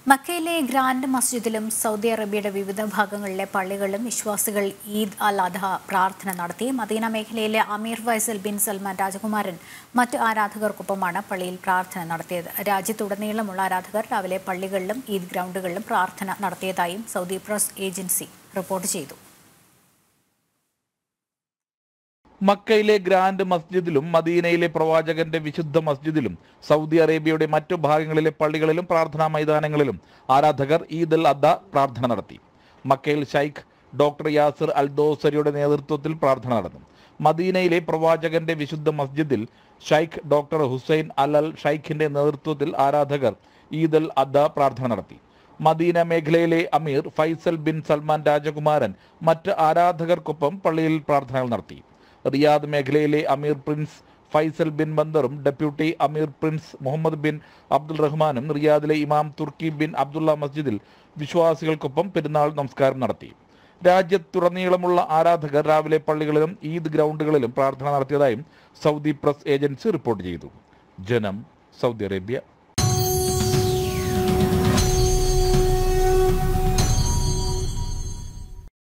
മക്കയിലെ grand മസ്ജിദിലും Saudi അറേബ്യയുടെ വിവിധ ഭാഗങ്ങളിലെ പള്ളികളിലും വിശ്വാസികൾ ഈദ് അൽ അദ്ഹ പ്രാർത്ഥന നടത്തി മദീന മേഖലയിലെ അമീർ ഫൈസൽ ബിൻ സൽമാൻ രാജകുമാരൻ മറ്റ് ആരാധകർക്കൊപ്പമാണ് പള്ളിയിൽ പ്രാർത്ഥന നടത്തിയത് രാജ്യത്തുടനീളമുള്ള ആരാധകർ രാവിലെ പള്ളികളിലും ഈദ് ഗ്രൗണ്ടുകളിലും പ്രാർത്ഥന നടത്തിയതായും സൗദി പ്രസ് ഏജൻസി റിപ്പോർട്ട് ചെയ്തു മക്കയിലെ ഗ്രാൻഡ് മസ്ജിദിലും മദീനയിലെ പ്രവാചകന്റെ വിശുദ്ധ മസ്ജിദിലും സൗദി അറേബ്യയുടെ മറ്റു ഭാഗങ്ങളിലെ പള്ളികളിലും പ്രാർത്ഥനാ മൈതാനങ്ങളിലും ആരാധകർ ഈദ് അൽ അദ്ദ പ്രാർത്ഥന നടത്തി മക്കയിൽ ഷൈഖ് ഡോക്ടർ യാസിർ അൽ ദോസരിയുടെ നേതൃത്വത്തിൽ പ്രാർത്ഥന നടന്നു മദീനയിലെ പ്രവാചകന്റെ വിശുദ്ധ മസ്ജിദിൽ ഷൈഖ് ഡോക്ടർ ഹുസൈൻ അൽ അൽ ഷൈഖിന്റെ നേതൃത്വത്തിൽ ആരാധകർ ഈദ് അൽ അദ്ദ പ്രാർത്ഥന നടത്തി മദീന മേഖലയിലെ അമീർ ഫൈസൽ ബിൻ സൽമാൻ രാജകുമാരൻ മറ്റ് ആരാധകർക്കൊപ്പം പള്ളിയിൽ പ്രാർത്ഥനകൾ നടത്തി റിയാദ് മേഖലയിലെ അമീർ പ്രിൻസ് ഫൈസൽ ബിൻ ബന്ദറും ഡെപ്യൂട്ടി അമീർ പ്രിൻസ് മുഹമ്മദ് ബിൻ അബ്ദുൾ റഹ്മാനും റിയാദിലെ ഇമാം തുർക്കി ബിൻ അബ്ദുള്ള മസ്ജിദിൽ വിശ്വാസികൾക്കൊപ്പം പെരുന്നാൾ നമസ്കാരം നടത്തി രാജ്യത്തുടനീളമുള്ള ആരാധകർ രാവിലെ പള്ളികളിലും ഈദ് ഗ്രൗണ്ടുകളിലും പ്രാർത്ഥന നടത്തിയതായും സൗദി പ്രസ് ഏജൻസി റിപ്പോർട്ട് ചെയ്തു ജനം സൗദി അറേബ്യ